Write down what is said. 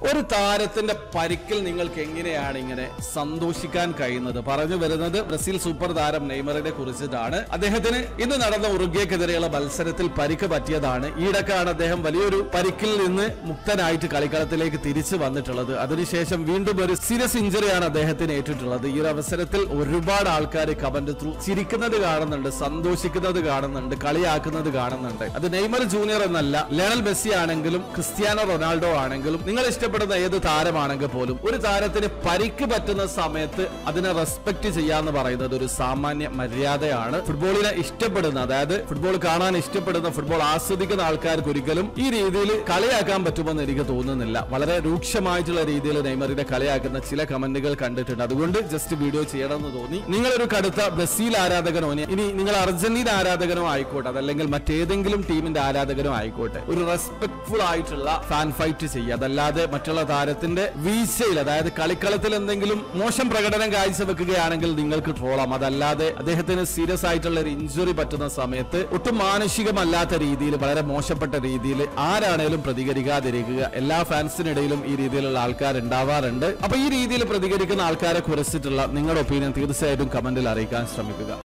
ഒരു താരത്തിന്റെ പരിക്കിൽ നിങ്ങൾക്ക് എങ്ങനെയാണ് ഇങ്ങനെ സന്തോഷിക്കാൻ കഴിയുന്നത് പറഞ്ഞു വരുന്നത് ബ്രസീൽ സൂപ്പർ താരം നെയ്മറിനെ കുറിച്ചിട്ടാണ് അദ്ദേഹത്തിന് ഇന്ന് നടന്ന ഉറുഗ്യക്കെതിരെയുള്ള മത്സരത്തിൽ പരിക്ക് പറ്റിയതാണ് ഈയിടക്കാണ് അദ്ദേഹം വലിയൊരു പരിക്കിൽ നിന്ന് മുക്തനായിട്ട് കളിക്കളത്തിലേക്ക് തിരിച്ചു വന്നിട്ടുള്ളത് അതിനുശേഷം വീണ്ടും ഒരു സീരിയസ് ഇഞ്ചറിയാണ് അദ്ദേഹത്തിന് ഏറ്റിട്ടുള്ളത് ഈ ഒരു അവസരത്തിൽ ഒരുപാട് ആൾക്കാർ കമന്റ് ത്രൂ ചിരിക്കുന്നത് കാണുന്നുണ്ട് സന്തോഷിക്കുന്നത് കാണുന്നുണ്ട് കളിയാക്കുന്നത് കാണുന്നുണ്ട് അത് നെയ്മർ ജൂനിയർ എന്നല്ല ലയണൽ മെസ്സി ആണെങ്കിലും ക്രിസ്ത്യാനോ റൊണാൾഡോ ആണെങ്കിലും നിങ്ങൾ ഇഷ്ടപ്പെടുന്ന ഏത് താരമാണെങ്കിൽ പോലും ഒരു താരത്തിന് പരിക്ക് പറ്റുന്ന സമയത്ത് അതിനെ റെസ്പെക്ട് ചെയ്യാന്ന് പറയുന്നത് ഒരു സാമാന്യ മര്യാദയാണ് ഫുട്ബോളിനെ ഇഷ്ടപ്പെടുന്ന അതായത് ഫുട്ബോൾ കാണാൻ ഇഷ്ടപ്പെടുന്ന ഫുട്ബോൾ ആസ്വദിക്കുന്ന ആൾക്കാർക്ക് ഒരിക്കലും ഈ രീതിയിൽ കളിയാക്കാൻ പറ്റുമെന്ന് എനിക്ക് തോന്നുന്നില്ല വളരെ രൂക്ഷമായിട്ടുള്ള രീതിയിൽ നെയ്മറിനെ കളിയാക്കുന്ന ചില കമന്റുകൾ കണ്ടിട്ടുണ്ട് അതുകൊണ്ട് ജസ്റ്റ് വീഡിയോ ചെയ്യണമെന്ന് തോന്നി നിങ്ങളൊരു കടുത്ത ബ്രസീൽ ആരാധകനോ ഇനി- ഇനി നിങ്ങൾ അർജന്റീന ആരാധകനോ ആയിക്കോട്ടെ അതല്ലെങ്കിൽ മറ്റേതെങ്കിലും ടീമിന്റെ ആരാധകനോ ആയിക്കോട്ടെ ഒരു റെസ്പെക്ട്ഫുൾ ആയിട്ടുള്ള ഫാൻ ഫൈറ്റ് ചെയ്യുക അതല്ലാതെ മറ്റുള്ള താരത്തിന്റെ വീഴ്ചയിൽ അതായത് കളിക്കളത്തിൽ എന്തെങ്കിലും മോശം പ്രകടനം കാഴ്ചവെക്കുകയാണെങ്കിൽ നിങ്ങൾക്ക് ട്രോളാം അതല്ലാതെ അദ്ദേഹത്തിന് സീരിയസ് ആയിട്ടുള്ള ഒരു ഇഞ്ചുറി പറ്റുന്ന സമയത്ത് ഒട്ടും മാനുഷികമല്ലാത്ത രീതിയിൽ വളരെ മോശപ്പെട്ട രീതിയിൽ ആരാണേലും പ്രതികരിക്കാതിരിക്കുക എല്ലാ ഫാൻസിനിടയിലും ഈ രീതിയിലുള്ള ആൾക്കാർ ഉണ്ടാവാറുണ്ട് അപ്പൊ ഈ രീതിയിൽ പ്രതികരിക്കുന്ന ആൾക്കാരെ കുറിച്ചിട്ടുള്ള നിങ്ങളുടെ ഒപ്പീനിയൻ തീർച്ചയായിട്ടും കമന്റിൽ അറിയിക്കാൻ ശ്രമിക്കുക